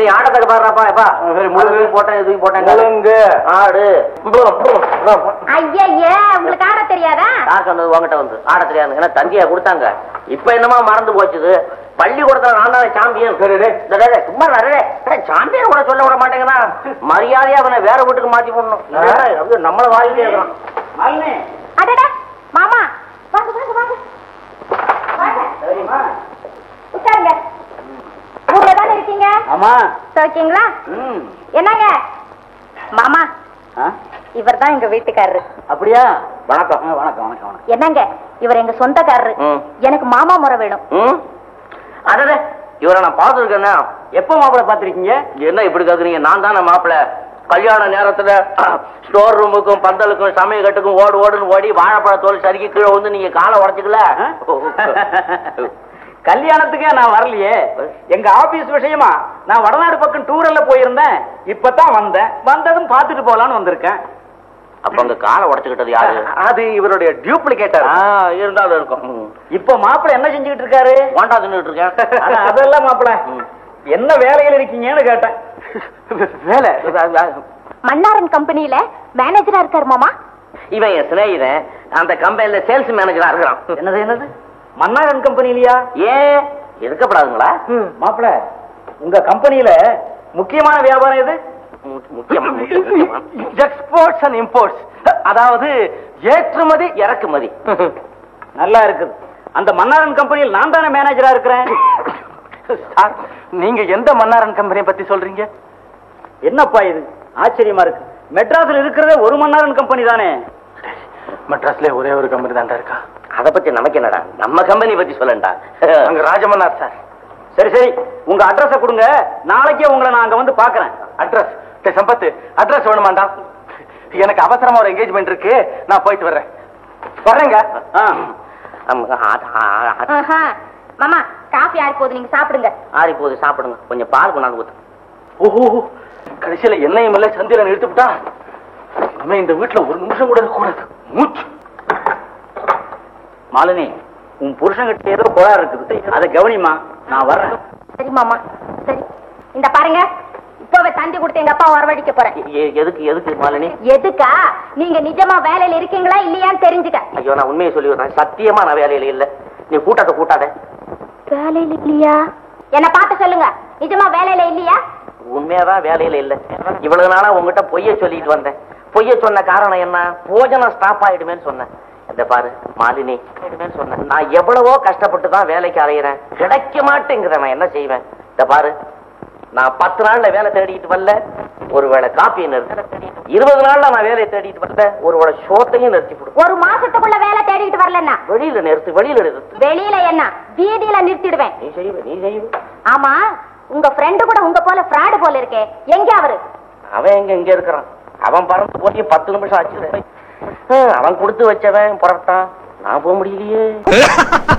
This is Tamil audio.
நீ ஆடத்துக்கு பாடுறாப்பா எப்பா சரி, முழுங்கு. முழுங்கு போட்டேன் இதுக்கு போட்டேன் முழுங்கு. ஆடு ஐயய்யே உங்களுக்கு ஆட தெரியாதா யாருக்கு வந்தது உங்ககிட்ட வந்து ஆட தெரியாது ஏன்னா தந்தியா கொடுத்தாங்க இப்ப என்னமா மறந்து போச்சுது பள்ளிக்கூடத்துல நான் தான் சாம்பியன் சரி, டேய். டேய், டேய், டேய், சும்மா நிறைய சாம்பியன் கூட சொல்ல விட மாட்டேங்கன்னா மரியாதையா அவனை வேற வீட்டுக்கு மாத்தி போடணும் இல்லைன்னா அப்படியே நம்மள வாயிலே இருக்கிறான் அடடா மாமா வாங்க வாங்க வாங்க வாங்க உட்காருங்க ஊர்ல தானே இருக்கீங்க ஆமா சோக்கிங்களா ம் என்னங்க மாமா ஆ? இவர் தான் எங்க வீட்டுக்காரரு அப்படியா வணக்கம் ஆ, வணக்கம் வணக்கம் வணக்கம் என்னங்க இவர் எங்க சொந்தக்காரரு ம். எனக்கு மாமா முறை வேணும் ம் அடடே இவரை நான் பார்த்துருக்கேன்னா எப்போ மாப்பிளை பார்த்திருக்கீங்க என்ன இப்படி கேக்குறீங்க நான் தானே மாப்பிள்ள கல்யாண நேரத்துல ஸ்டோர் ரூமுக்கும் பந்தலுக்கும் சமய கட்டுக்கும் ஓடு ஓடுன்னு ஓடி வாழைப்பழ தோல் சறுக்கி கீழே வந்து நீங்க காலை உடச்சுக்கல கல்யாணத்துக்கே நான் வரலையே எங்க ஆபீஸ் விஷயமா நான் வடநாடு பக்கம் டூரல்ல போயிருந்தேன் இப்பதான் வந்தேன் வந்ததும் பார்த்துட்டு போலான்னு வந்திருக்கேன் அப்ப அங்க காலை உடச்சுக்கிட்டது யாரு அது இவருடைய டியூப்ளிகேட்டர் ஆ, இருந்தாலும் இருக்கும் ம். இப்போ மாப்பிளை என்ன செஞ்சுக்கிட்டு இருக்காரு வாண்டா தின்னுட்டு இருக்கேன் அட, அதெல்லாம் மாப்பிளை ம். என்ன வேலையில் இருக்கீங்கன்னு கேட்டேன் வேலை மன்னாரன் கம்பெனியில மேனேஜரா இருக்காரு மாமா இவன் என் சிநேகிதன் அந்த கம்பெனில சேல்ஸ் மேனேஜரா இருக்கிறான் என்னது என்னது மன்னாரன் கம்பெனிலயா ஏன் இருக்கப்படாதுங்களா மாப்பிள உங்க கம்பெனியில முக்கியமான வியாபாரம் எது மு- முக்கியமா முக்கியமா. எக்ஸ்போர்ட்ஸ் அண்ட் இம்போர்ட்ஸ் அதாவது ஏற்றுமதி இறக்குமதி நல்லா இருக்குது அந்த மன்னாரன் கம்பெனியில் நான் தானே மேனேஜரா இருக்கிறேன் சார் நீங்க எந்த மன்னாரன் கம்பெனியை பத்தி சொல்றீங்க என்னப்பா இது ஆச்சரியமா இருக்கு மெட்ராஸ்ல இருக்கிறதே ஒரு மன்னாரன் கம்பெனி தானே மெட்ராஸ்ல ஒரே ஒரு கம்பெனி தான்டா இருக்கா அத பத்தி நமக்கு என்னடா நம்ம கம்பெனி பத்தி சொல்லண்டா அங்க ராஜமன்னார் சார் சரி சரி உங்க அட்ரஸ கொடுங்க நாளைக்கே உங்களை நான் அங்க வந்து பாக்குறேன் அட்ரஸ் சம்பத்து அட்ரஸ் வேணுமாண்டா எனக்கு அவசரமா ஒரு என்கேஜ்மெண்ட் இருக்கு நான் போயிட்டு வர்றேன் வர்றேங்க ஆ. ஆமா, ஆ- ஆ- ஆ- ஆஹா. மாமா காஃபி ஆறி போகுது நீங்க சாப்பிடுங்க ஆறி போகுது சாப்பிடுங்க கொஞ்சம் பால் கொண்டாந்து ஊத்து ஓஹோ கடைசியில என்னையும் இல்ல சந்திரன் இழுத்துவிட்டா இனிமே இந்த வீட்டுல ஒரு நிமிஷம் கூட கூடாது மூச்சு மாலினி உன் புருஷன்கிட்ட ஏதோ கோளாறு இருக்குது அதை கவனிமா நான் வர்றேன் சரி மாமா சரி இந்த பாருங்க இப்பவே தந்தி கொடுத்து எங்க அப்பா வரவழைக்க போறேன் எ- எ- எதுக்கு எதுக்கு மாலினி எதுக்கா நீங்க நிஜமா வேலையில இருக்கீங்களா இல்லையான்னு தெரிஞ்சுக்க ஐயோ நான் உண்மையை சொல்லி விடுறேன் சத்தியமா நான் வேலையில இல்ல நீ கூட்டாத கூட்டாத வேலையில இல்லையா என்ன பார்த்து சொல்லுங்க நிஜமா வேலையில இல்லையா உண்மையாதான் வேலையில இல்ல இவ்வளவு நாளா உங்ககிட்ட பொய்ய சொல்லிட்டு வந்தேன் பொய்ய சொன்ன காரணம் என்ன போஜனம் ஸ்டாப் ஆயிடுமேன்னு சொன்னேன் இந்த பாரு மாலினி ஆயிடுமேன்னு சொன்னேன் நான் எவ்வளவோ கஷ்டப்பட்டு தான் வேலைக்கு அலையிறேன் கிடைக்க மாட்டேங்கிறேன் நான் என்ன செய்வேன் இந்த பாரு நான் பத்து நாள்ல வேலை தேடிட்டு வரல ஒருவேளை காப்பியை நிறுத்தி இருபது நாள்ல நான் வேலையை தேடிட்டு வரல ஒருவேளை சோத்தையும் நிறுத்தி போடு ஒரு மாசத்துக்குள்ள வேலை தேடிட்டு வரலன்னா வெளியில நிறுத்து வெளியில நிறுத்து வெளியில என்ன வீதியில நிறுத்திடுவேன் நீ செய்வ நீ செய்வ ஆமா உங்க ஃப்ரெண்டு கூட உங்க போல ஃப்ராடு போல இருக்கே எங்க அவரு அவன் எங்க இங்க இருக்கிறான் அவன் பறந்து போய் பத்து நிமிஷம் ஆச்சு அவன் கொடுத்து வச்சவன் புறப்பட்டான் நான் போக முடியலையே